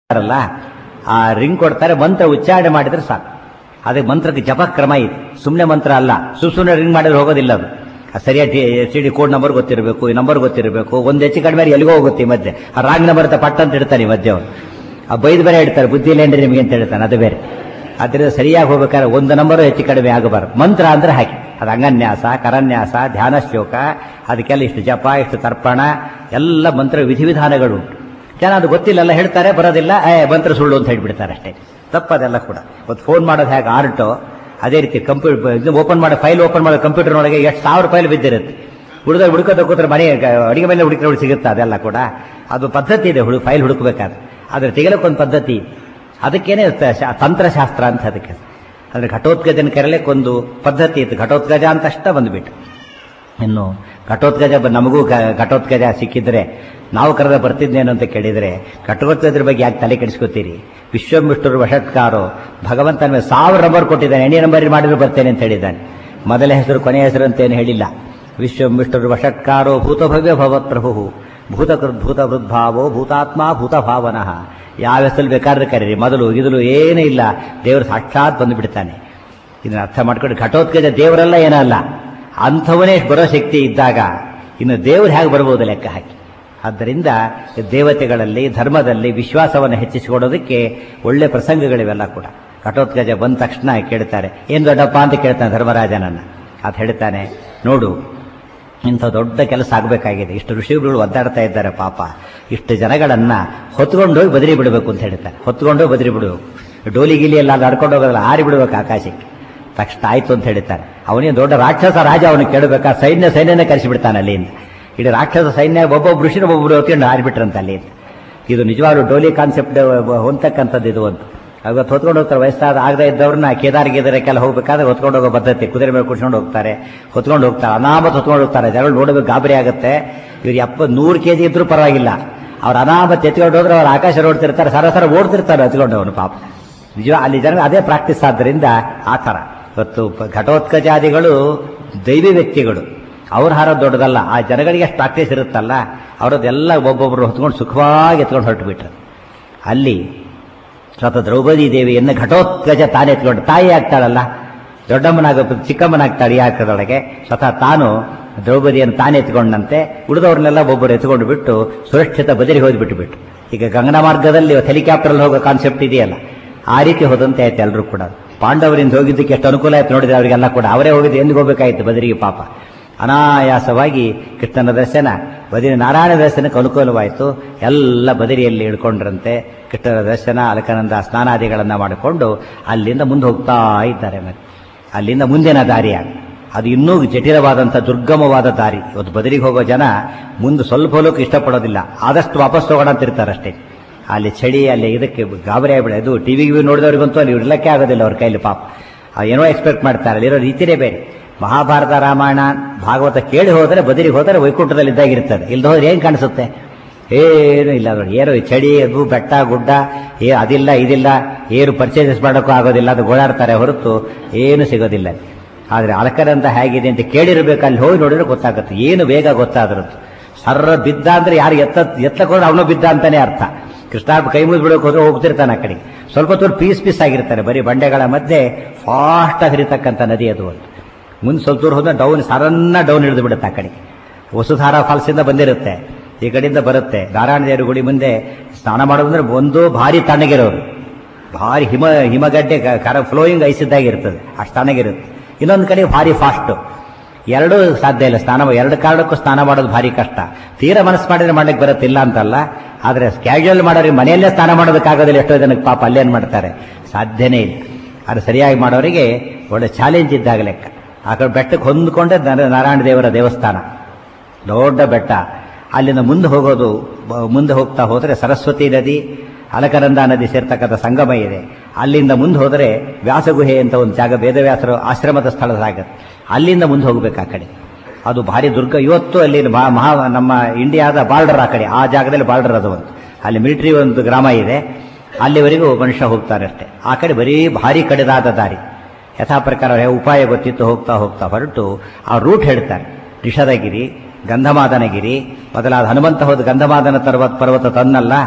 ಇರ್ತಾರಲ್ಲ ಆ ರಿಂಗ್ ಕೊಡ್ತಾರೆ ಮಂತ್ರ ಉಚ್ಚಾರಣೆ ಮಾಡಿದ್ರೆ ಸಾಕು ಅದಕ್ಕೆ ಮಂತ್ರಕ್ಕೆ ಜಪ ಕ್ರಮ ಇದೆ ಸುಮ್ಮನೆ ಮಂತ್ರ ಅಲ್ಲ ಸುಮ್ ಸುಮ್ಮನೆ ರಿಂಗ್ ಮಾಡಿದ್ರೆ ಹೋಗೋದಿಲ್ಲ ಅದು ಆ ಸರಿಯಾಗಿ ಸಿ ಡಿ ಕೋಡ್ ನಂಬರ್ ಗೊತ್ತಿರಬೇಕು ಈ ನಂಬರ್ ಗೊತ್ತಿರಬೇಕು ಒಂದು ಹೆಚ್ಚು ಕಡಿಮೆ ಎಲ್ಲಿಗೋ ಹೋಗುತ್ತೆ ಈ ಮಧ್ಯೆ ಆ ರಾಂಗ್ ನಂಬರ್ ಅಂತ ಪಟ್ಟ ಅಂತ ಇಡ್ತಾನೆ ಈ ಮಧ್ಯೆ ಅವನು ಆ ಬೈದು ಬೇರೆ ಇಡ್ತಾರೆ ಬುದ್ಧಿ ಇಲ್ಲೇನ್ರಿ ನಿಮಗೆ ಅಂತ ಹೇಳ್ತಾನೆ ಅದು ಬೇರೆ ಅದರಿಂದ ಸರಿಯಾಗಿ ಹೋಗ್ಬೇಕಾದ್ರೆ ಒಂದು ನಂಬರು ಹೆಚ್ಚು ಕಡಿಮೆ ಆಗಬಾರ್ದು ಮಂತ್ರ ಅಂದ್ರೆ ಹಾಕಿ ಅದು ಅಂಗನ್ಯಾಸ ಕರನ್ಯಾಸ ಧ್ಯಾನ ಶ್ಲೋಕ ಅದಕ್ಕೆಲ್ಲ ಇಷ್ಟು ಜಪ ಇಷ್ಟು ತರ್ಪಣ ಎಲ್ಲ ಮಂತ್ರ ವಿಧಿವಿಧಾನಗಳು ಉಂಟು ಜನ ಅದು ಗೊತ್ತಿಲ್ಲ ಹೇಳ್ತಾರೆ ಬರೋದಿಲ್ಲ ಏ ಮಂತ್ರ ಸುಳ್ಳು ಅಂತ ಹೇಳ್ಬಿಡ್ತಾರೆ ಅಷ್ಟೇ ತಪ್ಪದೆಲ್ಲ ಕೂಡ ಒಂದು ಫೋನ್ ಮಾಡೋದು ಹೇಗೆ ಆರ್ಟು ಅದೇ ರೀತಿ ಕಂಪ್ಯೂಟರ್ ಓಪನ್ ಮಾಡೋ ಫೈಲ್ ಓಪನ್ ಮಾಡೋ ಕಂಪ್ಯೂಟರ್ನೊಳಗೆ ಎಷ್ಟು ಸಾವಿರ ಫೈಲ್ ಬಿದ್ದಿರುತ್ತೆ ಹುಡುಗ ಹುಡುಕೋದ ಕೂತ್ರೆ ಮನೆ ಅಡಿಗೆ ಮೇಲೆ ಹುಡುಕಿದ್ರೆ ಸಿಗುತ್ತೆ ಅದೆಲ್ಲ ಕೂಡ ಅದು ಪದ್ಧತಿ ಇದೆ ಹುಡುಗ ಫೈಲ್ ಹುಡುಕಬೇಕಾದ್ರೆ ಆದ್ರೆ ತೆಗಿಲಕ್ಕೊಂದು ಪದ್ಧತಿ ಇದೆ. ಅದಕ್ಕೇನೆ ತ- ಶಾ- ತಂತ್ರಶಾಸ್ತ್ರ ಅಂತ ಅದಕ್ಕೆ ಅಂದ್ರೆ ಘಟೋತ್ಕಜನ ಕೆರಲೆಕ್ಕೊಂದು ಪದ್ಧತಿ ಇತ್ತು ಘಟೋತ್ಕಜ ಅಂತ ಅಷ್ಟ ಬಂದ್ಬಿಟ್ಟು ಇನ್ನು ಘಟೋತ್ಕಜ ಬ- ನಮಗೂ ಘ- ಘಟೋತ್ಕಜ ಸಿಕ್ಕಿದ್ರೆ ನಾವು ಕರೆದ ಬರ್ತಿದ್ದೇನು ಅಂತ ಕೇಳಿದ್ರೆ ಘಟೋತ್ಕಜರ ಬಗ್ಗೆ ಯಾಕೆ ತಲೆ ಕೆಡಿಸ್ಕೋತೀರಿ ವಿಶ್ವಮಿಷ್ಟರು ವಷಟ್ಕಾರೋ ಭಗವಂತನ ಮೇಲೆ ಸಾವಿರ ನಂಬರ್ ಕೊಟ್ಟಿದ್ದಾನೆ ಎಣ್ಣೆ ನಂಬರ್ ಮಾಡಿದ್ರೆ ಬರ್ತೇನೆ ಅಂತ ಹೇಳಿದ್ದಾನೆ ಮೊದಲ ಹೆಸರು ಕೊನೆಯ ಹೆಸರು ಅಂತೇನು ಹೇಳಿಲ್ಲ ವಿಶ್ವಮಿಷ್ಟರು ವಷಟ್ಕಾರೋ ಭೂತಭವ್ಯ ಭವತ್ ಪ್ರಭು ಭೂತಕೃತ್ ಭೂತ ವೃದ್ಭಾವೋ ಭೂತಾತ್ಮ ಭೂತ ಭಾವನಃ ಯಾವ ಹೆಸರು ಬೇಕಾದ್ರೆ ಕರೀರಿ ಮೊದಲು ಇದಲು ಏನೂ ಇಲ್ಲ ದೇವರು ಸಾಕ್ಷಾತ್ ಬಂದುಬಿಡ್ತಾನೆ ಇದನ್ನ ಅರ್ಥ ಮಾಡ್ಕೊಂಡು ಘಟೋತ್ಕಜ ದೇವರೆಲ್ಲ ಏನಲ್ಲ ಅಂಥವನೇ ಬರೋ ಶಕ್ತಿ ಇದ್ದಾಗ ಇನ್ನು ದೇವರು ಹೇಗೆ ಬರ್ಬೋದು ಲೆಕ್ಕ ಹಾಕಿ ಆದ್ದರಿಂದ ದೇವತೆಗಳಲ್ಲಿ ಧರ್ಮದಲ್ಲಿ ವಿಶ್ವಾಸವನ್ನು ಹೆಚ್ಚಿಸಿಕೊಡೋದಕ್ಕೆ ಒಳ್ಳೆ ಪ್ರಸಂಗಗಳಿವೆಲ್ಲ ಕೂಡ ಘಟೋತ್ಕಜ ಬಂದ ತಕ್ಷಣ ಕೇಳ್ತಾರೆ ಏನು ದೊಡ್ಡಪ್ಪ ಅಂತ ಕೇಳ್ತಾನೆ ಧರ್ಮರಾಜನನ್ನ ಅದು ಹೇಳ್ತಾನೆ ನೋಡು ಇಂಥ ದೊಡ್ಡ ಕೆಲಸ ಆಗಬೇಕಾಗಿದೆ ಇಷ್ಟು ಋಷಿಗಳು ಒದ್ದಾಡ್ತಾ ಇದ್ದಾರೆ ಪಾಪ ಇಷ್ಟು ಜನಗಳನ್ನ ಹೊತ್ಕೊಂಡೋಗಿ ಬದರಿ ಬಿಡಬೇಕು ಅಂತ ಹೇಳ್ತಾರೆ ಹೊತ್ಕೊಂಡೋಗಿ ಬದರಿ ಬಿಡಬೇಕು ಡೋಲಿ ಗಿಲಿ ಎಲ್ಲ ನಡ್ಕೊಂಡು ಹೋಗೋದಲ್ಲ ಆರಿ ಬಿಡಬೇಕು ಆಕಾಶಕ್ಕೆ ತಕ್ಷಣ ಆಯ್ತು ಅಂತ ಹೇಳ್ತಾರೆ ಅವನೇ ದೊಡ್ಡ ರಾಕ್ಷಸ ರಾಜ ಅವನು ಕೇಳಬೇಕಾ ಸೈನ್ಯ ಸೈನ್ಯನೇ ಕರೆಸಿಬಿಡ್ತಾನೆ ಅಲ್ಲಿಂದ ಇಡೀ ರಾಕ್ಷಸ ಸೈನ್ಯ ಒಬ್ಬೊಬ್ಬ ಋಷಿನ ಒಬ್ಬೊಬ್ರು ಹೊತ್ಕೊಂಡು ಆರಿಬಿಟ್ರಂತ ಅಲ್ಲಿಂದ ಇದು ನಿಜವಾಗ್ಲೂ ಡೋಲಿ ಕಾನ್ಸೆಪ್ಟ್ ಹೊಂದತಕ್ಕಂಥದ್ದು ಇದು ಒಂದು ಅವತ್ತು ಹೊತ್ಕೊಂಡು ಹೋಗ್ತಾರೆ ವಯಸ್ಸಾದ ಆಗದೆ ಇದ್ದವ್ರನ್ನ ಕೇದಾರ್ ಗೀದಾರಕ್ಕೆಲ್ಲ ಹೋಗ್ಬೇಕಾದ್ರೆ ಹೊತ್ಕೊಂಡು ಹೋಗೋ ಪದ್ಧತಿ ಕುದುರೆ ಮೇಲೆ ಕುಡ್ಸ್ಕೊಂಡು ಹೋಗ್ತಾರೆ ಹೊತ್ಕೊಂಡು ಹೋಗ್ತಾರೆ ಅನಾಮತ್ ಹೊತ್ಕೊಂಡು ಹೋಗ್ತಾರೆ ಜನಗಳು ನೋಡಬೇಕು ಗಾಬರಿ ಆಗುತ್ತೆ ಇವ್ರು ಎಪ್ಪ ನೂರು ಕೆ ಜಿ ಇದ್ರೂ ಪರವಾಗಿಲ್ಲ ಅವ್ರ ಅನಾಮತ್ ಎತ್ಕೊಂಡು ಹೋದ್ರೆ ಅವ್ರು ಆಕಾಶ ನೋಡ್ತಿರ್ತಾರೆ ಸರ ಸರ ಓಡ್ತಿರ್ತಾರೆ ಹತ್ಕೊಂಡು ಅವನು ಪಾಪ ನಿಜ ಅಲ್ಲಿ ಜನ ಅದೇ ಪ್ರಾಕ್ಟೀಸ್ ಆದ್ದರಿಂದ ಆ ಥರ ಇವತ್ತು ಪ- ಘಟೋತ್ಕಜಾದಿಗಳು ದೈವಿ ವ್ಯಕ್ತಿಗಳು ಅವ್ರ ಹಾರ ದೊಡ್ಡದಲ್ಲ ಆ ಜನಗಳಿಗೆ ಎಷ್ಟು ಪ್ರಾಕ್ಟೀಸ್ ಇರುತ್ತಲ್ಲ ಅವರದ್ದೆಲ್ಲ ಒಬ್ಬೊಬ್ಬರು ಹೊತ್ಕೊಂಡು ಸುಖವಾಗಿ ಎತ್ಕೊಂಡು ಹೊರಟು ಬಿಟ್ರು ಅಲ್ಲಿ ಸ್ವತಃ ದ್ರೌಪದಿ ದೇವಿಯನ್ನು ಘಟೋತ್ಕಜ ತಾನೇ ಎತ್ಕೊಂಡು ತಾಯಿ ಆಗ್ತಾಳಲ್ಲ ದೊಡ್ಡಮ್ಮನಾಗ ಚಿಕ್ಕಮ್ಮನಾಗ್ತಾಳೆ ಈ ಆಕರದೊಳಗೆ ಸ್ವತಃ ತಾನು ದ್ರೌಪದಿಯನ್ನು ತಾನೇ ಎತ್ಕೊಂಡಂತೆ ಉಳಿದವ್ರನ್ನೆಲ್ಲ ಒಬ್ಬರು ಎತ್ಕೊಂಡು ಬಿಟ್ಟು ಸುರಕ್ಷಿತ ಬದರಿ ಹೋದ್ಬಿಟ್ಟು ಬಿಟ್ಟು ಈಗ ಗಂಗನ ಮಾರ್ಗದಲ್ಲಿ ಹೆಲಿಕಾಪ್ಟರ್ ಹೋಗೋ ಕಾನ್ಸೆಪ್ಟ್ ಇದೆಯಲ್ಲ ಆ ರೀತಿ ಹೋದಂತೆ ಆಯ್ತು ಎಲ್ಲರೂ ಕೂಡ ಪಾಂಡವರಿಂದ ಹೋಗಿದ್ದಕ್ಕೆ ಎಷ್ಟು ಅನುಕೂಲ ಆಯ್ತು ನೋಡಿದ್ರೆ ಅವರಿಗೆಲ್ಲ ಕೂಡ ಅವರೇ ಹೋಗಿದ್ದು ಎಂದಿಗೆ ಹೋಗ್ಬೇಕಾಯ್ತು ಬದರಿಗೆ ಪಾಪ ಅನಾಯಾಸವಾಗಿ ಕೃಷ್ಣನ ದರ್ಶನ ಬದಿರಿ ನಾರಾಯಣ ದರ್ಶನಕ್ಕೆ ಅನುಕೂಲವಾಯಿತು ಎಲ್ಲ ಬದಿರಿಯಲ್ಲಿ ಇಳ್ಕೊಂಡ್ರಂತೆ ಕೃಷ್ಣನ ದರ್ಶನ ಅಲಕನಂದ ಸ್ನಾನಾದಿಗಳನ್ನು ಮಾಡಿಕೊಂಡು ಅಲ್ಲಿಂದ ಮುಂದೆ ಹೋಗ್ತಾ ಇದ್ದಾರೆ ಮತ್ತೆ ಅಲ್ಲಿಂದ ಮುಂದಿನ ದಾರಿಯ ಅದು ಇನ್ನೂ ಜಟಿಲವಾದಂಥ ದುರ್ಗಮವಾದ ದಾರಿ ಇವತ್ತು ಬದರಿಗೆ ಹೋಗೋ ಜನ ಮುಂದೆ ಸ್ವಲ್ಪ ಹೋಲೋಕೆ ಇಷ್ಟಪಡೋದಿಲ್ಲ ಆದಷ್ಟು ವಾಪಸ್ ಹೋಗೋಣ ಅಂತಿರ್ತಾರೆ ಅಷ್ಟೇ ಅಲ್ಲಿ ಚಳಿ ಅಲ್ಲಿ ಇದಕ್ಕೆ ಗಾಬರಿ ಆಗ್ಬಿಡ ಇದು ಟಿವಿಗೆ ನೋಡಿದವ್ರಿಗಂತೂ ಅಲ್ಲಿ ಇರ್ಲಕ್ಕೆ ಆಗೋದಿಲ್ಲ ಅವ್ರ ಕೈಲಿ ಪಾಪ ಆ ಏನೋ ಎಕ್ಸ್ಪೆಕ್ಟ್ ಮಾಡ್ತಾರೆ ಅಲ್ಲಿರೋ ರೀತಿನೇ ಬೇರೆ ಮಹಾಭಾರತ ರಾಮಾಯಣ ಭಾಗವತ ಕೇಳಿ ಹೋದರೆ ಬದರಿಗೆ ಹೋದರೆ ವೈಕುಂಠದಲ್ಲಿ ಇದ್ದಾಗಿರ್ತದೆ ಇಲ್ದ ಹೋದ್ರೆ ಏನು ಕಾಣಿಸುತ್ತೆ ಏನು ಇಲ್ಲ ನೋಡಿ ಏನೋ ಈ ಚಳಿ ಅದು ಬೆಟ್ಟ ಗುಡ್ಡ ಏ ಅದಿಲ್ಲ ಇದಿಲ್ಲ ಏನು ಪರ್ಚೇಸಸ್ ಮಾಡೋಕ್ಕೂ ಆಗೋದಿಲ್ಲ ಅದು ಓಡಾಡ್ತಾರೆ ಹೊರತು ಏನು ಸಿಗೋದಿಲ್ಲ ಆದರೆ ಅಲಕರಂತ ಹೇಗಿದೆ ಅಂತ ಕೇಳಿರ್ಬೇಕು ಅಲ್ಲಿ ಹೋಗಿ ನೋಡಿದ್ರೆ ಗೊತ್ತಾಗುತ್ತೆ ಏನು ಬೇಗ ಗೊತ್ತಾದ್ರದ್ದು ಸರ್ರ ಬಿದ್ದ ಅಂದ್ರೆ ಯಾರು ಎತ್ತ ಎತ್ತಕ್ಕೆ ಹೋದ್ರೆ ಅವನು ಬಿದ್ದ ಅಂತಾನೆ ಅರ್ಥ ಕೃಷ್ಣಾರ್ಪ ಕೈ ಮುಗಿದು ಬಿಡೋಕೆ ಹೋದ್ರೆ ಹೋಗ್ತಿರ್ತಾನೆ ಆ ಕಡೆ ಸ್ವಲ್ಪ ದೂರ ಪೀಸ್ ಪೀಸ್ ಆಗಿರ್ತಾರೆ ಬರೀ ಬಂಡೆಗಳ ಮಧ್ಯೆ ಫಾಸ್ಟ್ ಹರಿತಕ್ಕಂಥ ನದಿ ಅದು ಒಂದು ಮುಂದೆ ಸ್ವಲ್ಪ ದೂರ ಹೋದ್ರೆ ಡೌನ್ ಸರನ್ನ ಡೌನ್ ಹಿಡಿದು ಬಿಡುತ್ತೆ ಆ ಕಡೆ ವಸುಧಾರ ಫಾಲ್ಸ್ ಇಂದ ಬಂದಿರುತ್ತೆ ಈ ಕಡೆಯಿಂದ ಬರುತ್ತೆ ನಾರಾಯಣ ದೇವರ ಗುಡಿ ಮುಂದೆ ಸ್ನಾನ ಮಾಡೋದಂದ್ರೆ ಒಂದು ಭಾರಿ ತಣ್ಣಗಿರೋರು ಭಾರಿ ಹಿಮ ಹಿಮಗಡ್ಡೆ ಕ- ಕರ ಫ್ಲೋಯಿಂಗ್ ಐಸಿದ್ದಾಗಿರ್ತದೆ ಅಷ್ಟು ತಣ್ಣಗಿರುತ್ತೆ ಇನ್ನೊಂದು ಕಡೆ ಭಾರಿ ಫಾಸ್ಟ್ ಎರಡೂ ಸಾಧ್ಯ ಇಲ್ಲ ಸ್ನಾನ ಎರಡು ಕಾರಣಕ್ಕೂ ಸ್ನಾನ ಮಾಡೋದು ಭಾರಿ ಕಷ್ಟ ತೀರಾ ಮನಸ್ಸು ಮಾಡಿದ್ರೆ ಮಾಡ್ಲಿಕ್ಕೆ ಬರುತ್ತಿಲ್ಲ ಅಂತಲ್ಲ ಆದ್ರೆ ಕ್ಯಾಶುವಲ್ ಮಾಡೋರಿಗೆ ಮನೆಯಲ್ಲೇ ಸ್ನಾನ ಮಾಡೋದಕ್ಕಾಗೋದಿಲ್ಲ ಎಷ್ಟೋ ಜನಕ್ಕೆ ಪಾಪ ಅಲ್ಲೇನು ಮಾಡ್ತಾರೆ ಸಾಧ್ಯನೇ ಇಲ್ಲ ಅದು ಸರಿಯಾಗಿ ಮಾಡೋರಿಗೆ ಒಳ್ಳೆ ಚಾಲೆಂಜ್ ಇದ್ದಾಗ ಲೆಕ್ಕ ಆ ಕಡೆ ಬೆಟ್ಟಕ್ಕೆ ಹೊಂದ್ಕೊಂಡೆ ನರ- ನಾರಾಯಣ ದೇವರ ದೇವಸ್ಥಾನ ದೊಡ್ಡ ಬೆಟ್ಟ ಅಲ್ಲಿಂದ ಮುಂದೆ ಹೋಗೋದು ಬ- ಮುಂದೆ ಹೋಗ್ತಾ ಹೋದರೆ ಸರಸ್ವತಿ ನದಿ ಅಲಕನಂದ ನದಿ ಸೇರ್ತಕ್ಕಂಥ ಸಂಗಮ ಇದೆ ಅಲ್ಲಿಂದ ಮುಂದೆ ಹೋದರೆ ವ್ಯಾಸಗುಹೆ ಅಂತ ಒಂದು ಜಾಗ ವೇದವ್ಯಾಸರು ಆಶ್ರಮದ ಸ್ಥಳದಾಗತ್ತೆ ಅಲ್ಲಿಂದ ಮುಂದೆ ಹೋಗ್ಬೇಕು ಆ ಕಡೆ ಅದು ಭಾರಿ ದುರ್ಗ ಇವತ್ತು ಅಲ್ಲಿ ಮಹಾ ಮಹಾ ನಮ್ಮ ಇಂಡಿಯಾದ ಬಾರ್ಡರ್ ಆ ಕಡೆ ಆ ಜಾಗದಲ್ಲಿ ಬಾರ್ಡರ್ ಅದು ಒಂದು ಅಲ್ಲಿ ಮಿಲಿಟರಿ ಒಂದು ಗ್ರಾಮ ಇದೆ ಅಲ್ಲಿವರೆಗೂ ಮನುಷ್ಯ ಹೋಗ್ತಾರೆ ಅಷ್ಟೇ ಆ ಕಡೆ ಬರೀ ಭಾರಿ ಕಡೆದಾದ ದಾರಿ ಯಥಾ ಪ್ರಕಾರ ಅವ್ರ ಉಪಾಯ ಗೊತ್ತಿತ್ತು ಹೋಗ್ತಾ ಹೋಗ್ತಾ ಹೊರಟು ಆ ರೂಟ್ ಹೇಳ್ತಾರೆ ನಿಷಧಗಿರಿ ಗಂಧಮಾದನಗಿರಿ ಮೊದಲಾದ ಹನುಮಂತ ಹೋದ ಗಂಧಮಾದನ ಪರ್ವತ ಪರ್ವತ ತನ್ನಲ್ಲ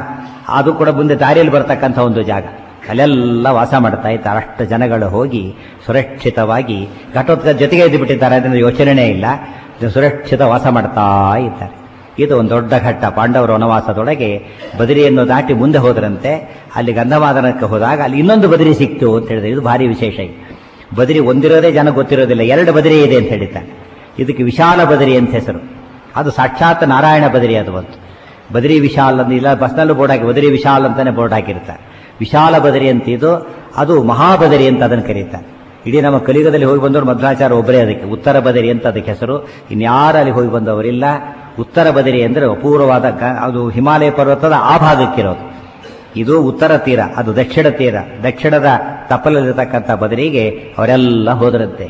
ಅದು ಕೂಡ ಮುಂದೆ ದಾರಿಯಲ್ಲಿ ಬರ್ತಕ್ಕಂಥ ಒಂದು ಜಾಗ ಅಲ್ಲೆಲ್ಲ ವಾಸ ಮಾಡ್ತಾ ಇದ್ದಾರೆ ಅಷ್ಟು ಜನಗಳು ಹೋಗಿ ಸುರಕ್ಷಿತವಾಗಿ ಘಟೋತ್ಕಚ ಜೊತೆಗೆ ಇದ್ದು ಬಿಟ್ಟಿದ್ದಾರೆ ಅದರಿಂದ ಯೋಚನೆನೇ ಇಲ್ಲ ಸುರಕ್ಷಿತ ವಾಸ ಮಾಡ್ತಾ ಇದ್ದಾರೆ ಇದು ಒಂದು ದೊಡ್ಡ ಘಟ್ಟ ಪಾಂಡವರ ವನವಾಸದೊಳಗೆ ಬದರಿಯನ್ನು ದಾಟಿ ಮುಂದೆ ಹೋದ್ರಂತೆ ಅಲ್ಲಿ ಗಂಧಮಾದನಕ್ಕೆ ಹೋದಾಗ ಅಲ್ಲಿ ಇನ್ನೊಂದು ಬದರಿ ಸಿಕ್ತು ಅಂತ ಹೇಳಿದ್ರೆ ಇದು ಭಾರಿ ವಿಶೇಷ ಇದು ಬದರಿ ಒಂದಿರೋದೇ ಜನ ಗೊತ್ತಿರೋದಿಲ್ಲ ಎರಡು ಬದರಿ ಇದೆ ಅಂತ ಹೇಳಿದ್ದಾರೆ ಇದಕ್ಕೆ ವಿಶಾಲ ಬದರಿ ಅಂತ ಹೆಸರು ಅದು ಸಾಕ್ಷಾತ್ ನಾರಾಯಣ ಬದರಿ ಅದು ಬಂತು ಬದರಿ ವಿಶಾಲ್ ಅಂತ ಇಲ್ಲ ಬಸ್ನಲ್ಲೂ ಬೋರ್ಡ್ ಹಾಕಿ ಬದರಿ ವಿಶಾಲ್ ಅಂತಾನೆ ಬೋರ್ಡ್ ಹಾಕಿರ್ತಾರೆ ವಿಶಾಲ ಬದರಿ ಅಂತ ಇದು ಅದು ಮಹಾಬದರಿ ಅಂತ ಅದನ್ನು ಕರೀತಾರೆ ಇಡೀ ನಮ್ಮ ಕಲಿಯುಗದಲ್ಲಿ ಹೋಗಿ ಬಂದವರು ಮಧ್ವಾಚಾರ ಒಬ್ಬರೇ ಅದಕ್ಕೆ ಉತ್ತರ ಬದರಿ ಅಂತ ಅದಕ್ಕೆ ಹೆಸರು ಇನ್ಯಾರು ಅಲ್ಲಿ ಹೋಗಿ ಬಂದವರಿಲ್ಲ ಉತ್ತರ ಬದರಿ ಅಂದರೆ ಅಪೂರ್ವವಾದ ಗ- ಅದು ಹಿಮಾಲಯ ಪರ್ವತದ ಆ ಭಾಗಕ್ಕಿರೋದು ಇದು ಉತ್ತರ ತೀರ ಅದು ದಕ್ಷಿಣ ತೀರ ದಕ್ಷಿಣದ ತಪ್ಪಲಲ್ಲಿರತಕ್ಕಂಥ ಬದರಿಗೆ ಅವರೆಲ್ಲ ಹೋದರಂತೆ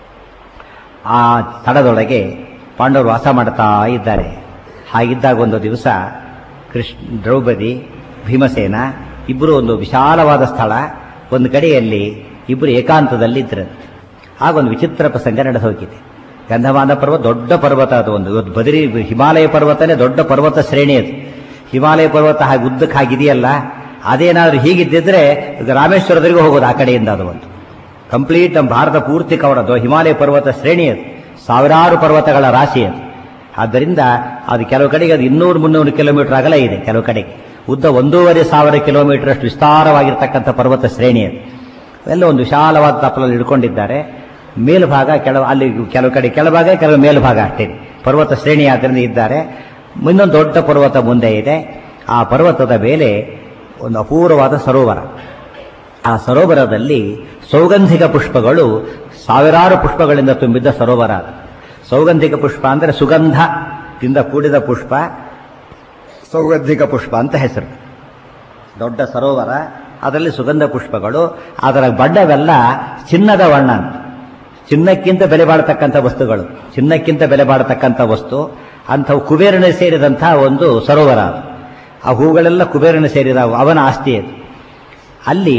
ಆ ತಡದೊಳಗೆ ಪಾಂಡವರು ವಾಸ ಮಾಡ್ತಾ ಇದ್ದಾರೆ ಹಾಗಿದ್ದಾಗ ಒಂದು ದಿವಸ ಕೃಷ್ಣ ದ್ರೌಪದಿ ಭೀಮಸೇನ ಇಬ್ಬರು ಒಂದು ವಿಶಾಲವಾದ ಸ್ಥಳ ಒಂದು ಕಡೆಯಲ್ಲಿ ಇಬ್ಬರು ಏಕಾಂತದಲ್ಲಿ ಇದ್ರಂತೆ ಆಗ ಒಂದು ವಿಚಿತ್ರ ಪ್ರಸಂಗ ನಡೆದು ಹೋಗಿದೆ ಗಂಧಮಾನ ಪರ್ವತ ದೊಡ್ಡ ಪರ್ವತ ಅದು ಒಂದು ಇವತ್ತು ಬದರಿ ಹಿಮಾಲಯ ಪರ್ವತನೇ ದೊಡ್ಡ ಪರ್ವತ ಶ್ರೇಣಿ ಅದು ಹಿಮಾಲಯ ಪರ್ವತ ಹಾಗೆ ಉದ್ದಕ್ಕೆ ಹಾಗಿದೆಯಲ್ಲ ಅದೇನಾದ್ರೂ ಹೀಗಿದ್ದಿದ್ರೆ ಈಗ ರಾಮೇಶ್ವರದವರೆಗೂ ಹೋಗೋದು ಆ ಕಡೆಯಿಂದ ಅದು ಒಂದು ಕಂಪ್ಲೀಟ್ ನಮ್ಮ ಭಾರತ ಪೂರ್ತಿ ಕವರ್ ಅದು ಹಿಮಾಲಯ ಪರ್ವತ ಶ್ರೇಣಿ ಅದು ಸಾವಿರಾರು ಪರ್ವತಗಳ ರಾಶಿ ಅದು ಆದ್ದರಿಂದ ಅದು ಕೆಲವು ಕಡೆಗೆ ಅದು ಇನ್ನೂರು ಮುನ್ನೂರು ಕಿಲೋಮೀಟರ್ ಅಗಲ ಇದೆ ಕೆಲವು ಕಡೆಗೆ ಉದ್ದ ಒಂದೂವರೆ ಸಾವಿರ ಕಿಲೋಮೀಟರ್ ಅಷ್ಟು ವಿಸ್ತಾರವಾಗಿರ್ತಕ್ಕಂಥ ಪರ್ವತ ಶ್ರೇಣಿ ಅದು ಎಲ್ಲ ಒಂದು ವಿಶಾಲವಾದ ತಪ್ಪಲಲ್ಲಿ ಹಿಡ್ಕೊಂಡಿದ್ದಾರೆ ಮೇಲ್ಭಾಗ ಕೆಲವು ಅಲ್ಲಿ ಕೆಲವು ಕಡೆ ಕೆಳಭಾಗ ಕೆಲವು ಮೇಲ್ಭಾಗ ಅಷ್ಟೇ ಪರ್ವತ ಶ್ರೇಣಿ ಆದ್ದರಿಂದ ಇದ್ದಾರೆ ಇನ್ನೊಂದು ದೊಡ್ಡ ಪರ್ವತ ಮುಂದೆ ಇದೆ ಆ ಪರ್ವತದ ಮೇಲೆ ಒಂದು ಅಪೂರ್ವವಾದ ಸರೋವರ ಆ ಸರೋವರದಲ್ಲಿ ಸೌಗಂಧಿಕ ಪುಷ್ಪಗಳು ಸಾವಿರಾರು ಪುಷ್ಪಗಳಿಂದ ತುಂಬಿದ್ದ ಸರೋವರ ಅದು ಸೌಗಂಧಿಕ ಪುಷ್ಪ ಅಂದರೆ ಸುಗಂಧದಿಂದ ಕೂಡಿದ ಪುಷ್ಪ ಸೌಗಂಧಿಕ ಪುಷ್ಪ ಅಂತ ಹೆಸರು ದೊಡ್ಡ ಸರೋವರ ಅದರಲ್ಲಿ ಸುಗಂಧ ಪುಷ್ಪಗಳು ಅದರ ಬಣ್ಣವೆಲ್ಲ ಚಿನ್ನದ ವರ್ಣ ಅಂತ ಚಿನ್ನಕ್ಕಿಂತ ಬೆಲೆ ಬಾಳತಕ್ಕಂಥ ವಸ್ತುಗಳು ಚಿನ್ನಕ್ಕಿಂತ ಬೆಲೆ ಬಾಳತಕ್ಕಂಥ ವಸ್ತು ಅಂಥವು ಕುಬೇರನ ಸೇರಿದಂಥ ಒಂದು ಸರೋವರ ಅದು ಆ ಹೂಗಳೆಲ್ಲ ಕುಬೇರನ ಸೇರಿದ ಅವನ ಆಸ್ತಿ ಅದು ಅಲ್ಲಿ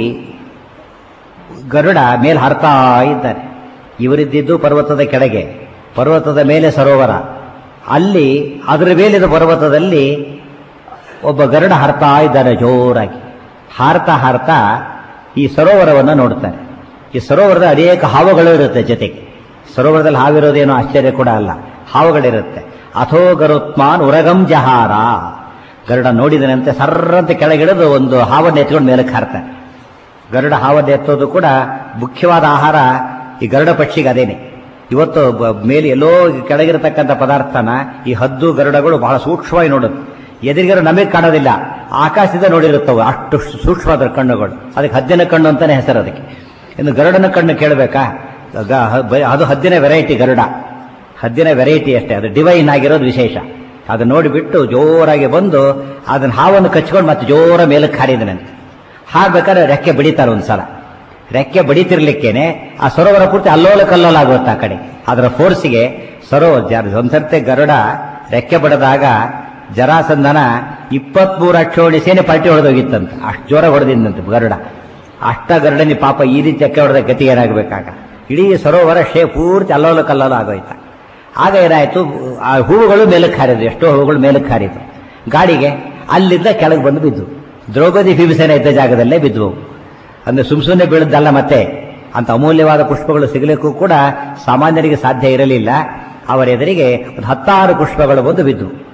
ಗರುಡ ಮೇಲೆ ಹಾರ್ತಾ ಇದ್ದಾರೆ ಇವರಿದ್ದಿದ್ದು ಪರ್ವತದ ಕೆಳಗೆ ಪರ್ವತದ ಮೇಲೆ ಸರೋವರ ಅಲ್ಲಿ ಅದರ ಮೇಲಿನ ಪರ್ವತದಲ್ಲಿ ಒಬ್ಬ ಗರುಡ ಹಾರ್ತಾ ಇದ್ದಾನೆ ಜೋರಾಗಿ ಹಾರ್ತಾ ಹಾರ್ತಾ ಈ ಸರೋವರವನ್ನು ನೋಡ್ತಾನೆ ಈ ಸರೋವರದ ಅನೇಕ ಹಾವುಗಳು ಇರುತ್ತೆ ಜೊತೆಗೆ ಸರೋವರದಲ್ಲಿ ಹಾವಿರೋದೇನೋ ಆಶ್ಚರ್ಯ ಕೂಡ ಅಲ್ಲ ಹಾವುಗಳಿರುತ್ತೆ ಅಥೋ ಗರುತ್ಮಾನ್ ಉರಗಂ ಜಹಾರ ಗರುಡ ನೋಡಿದನಂತೆ ಸರ್ರಂತೆ ಕೆಳಗಿಳಿದು ಒಂದು ಹಾವನ್ನು ಎತ್ಕೊಂಡು ಮೇಲಕ್ಕೆ ಹಾರ್ತಾನೆ ಗರುಡ ಹಾವನ್ನು ಎತ್ತೋದು ಕೂಡ ಮುಖ್ಯವಾದ ಆಹಾರ ಈ ಗರುಡ ಪಕ್ಷಿಗೆ ಅದೇನೆ ಇವತ್ತು ಬ- ಮೇಲೆ ಎಲ್ಲೋ ಕೆಳಗಿರತಕ್ಕಂಥ ಪದಾರ್ಥನ ಈ ಹದ್ದು ಗರುಡಗಳು ಬಹಳ ಸೂಕ್ಷ್ಮವಾಗಿ ನೋಡುತ್ತೆ ಎದುರಿಗರು ನಮಗೆ ಕಾಣೋದಿಲ್ಲ ಆಕಾಶದಿಂದ ನೋಡಿರುತ್ತವೆ ಅಷ್ಟು ಸೂಕ್ಷ್ಮವಾದ ಕಣ್ಣುಗಳು ಅದಕ್ಕೆ ಹದ್ದಿನ ಕಣ್ಣು ಅಂತಾನೆ ಹೆಸರು ಅದಕ್ಕೆ ಇನ್ನು ಗರುಡನ ಕಣ್ಣು ಕೇಳಬೇಕಾ ಗ- ಹ- ಬ- ಅದು ಹದ್ದಿನ ವೆರೈಟಿ ಗರುಡ ಹದ್ದಿನ ವೆರೈಟಿ ಅಷ್ಟೇ ಅದು ಡಿವೈನ್ ಆಗಿರೋದು ವಿಶೇಷ ಅದು ನೋಡಿಬಿಟ್ಟು ಜೋರಾಗಿ ಬಂದು ಅದನ್ನ ಹಾವನ್ನು ಕಚ್ಕೊಂಡು ಮತ್ತೆ ಜೋರ ಮೇಲಕ್ಕೆ ಹಾರಿದನಂತೆ ಹಾರ್ಬೇಕಾದ್ರೆ ರೆಕ್ಕೆ ಬಡಿತಾರೆ ಒಂದ್ಸಲ ರೆಕ್ಕೆ ಬಡಿತಿರ್ಲಿಕ್ಕೇನೆ ಆ ಸರೋವರ ಪೂರ್ತಿ ಅಲ್ಲೋಲ ಕಲ್ಲೋಲ ಆಗುತ್ತೆ ಆ ಕಡೆ ಅದರ ಫೋರ್ಸಿಗೆ ಸರೋವರ ಜ- ಒಂದ್ಸರ್ತೆ ಗರುಡ ರೆಕ್ಕೆ ಬಡದಾಗ ಜರಾಸಂಧನ ಇಪ್ಪತ್ಮೂರು ಅಕ್ಷೋಣಿ ಸೇನೆ ಪಲ್ಟಿ ಹೊಡೆದೋಗಿತ್ತಂತ ಅಷ್ಟು ಜೋರ ಹೊಡೆದಿಂದಂತೆ ಗರುಡ ಅಷ್ಟ ಗರುಡನಿ ಪಾಪ ಈ ರೀತಿ ರೆಕ್ಕೆ ಹೊಡೆದ ಗತಿ ಏನಾಗಬೇಕಾಗ ಇಡೀ ಸರೋವರ ಶೇ ಪೂರ್ತಿ ಅಲ್ಲೋಲ ಕಲ್ಲೋಲ ಆಗೋಯ್ತ ಆಗ ಏನಾಯ್ತು ಆ ಹೂವುಗಳು ಮೇಲಕ್ಕೆ ಹಾರಿದ್ರು ಎಷ್ಟೋ ಹೂವುಗಳು ಮೇಲಕ್ಕೆ ಹಾರಿದ್ರು ಗಾಡಿಗೆ ಅಲ್ಲಿಂದ ಕೆಳಗೆ ಬಂದು ಬಿದ್ದು ದ್ರೌಪದಿ ಭೀಮಸೇನ ಇದ್ದ ಜಾಗದಲ್ಲೇ ಬಿದ್ವು ಅಂದ್ರೆ ಸುಮ್ ಸುಮ್ಮನೆ ಬೀಳದ್ದಲ್ಲ ಮತ್ತೆ ಅಂತ ಅಮೂಲ್ಯವಾದ ಪುಷ್ಪಗಳು ಸಿಗಲಿಕ್ಕೂ ಕೂಡ ಸಾಮಾನ್ಯರಿಗೆ ಸಾಧ್ಯ ಇರಲಿಲ್ಲ ಅವರ ಎದುರಿಗೆ ಒಂದು ಹತ್ತಾರು ಪುಷ್ಪಗಳು ಬಂದು ಬಿದ್ದು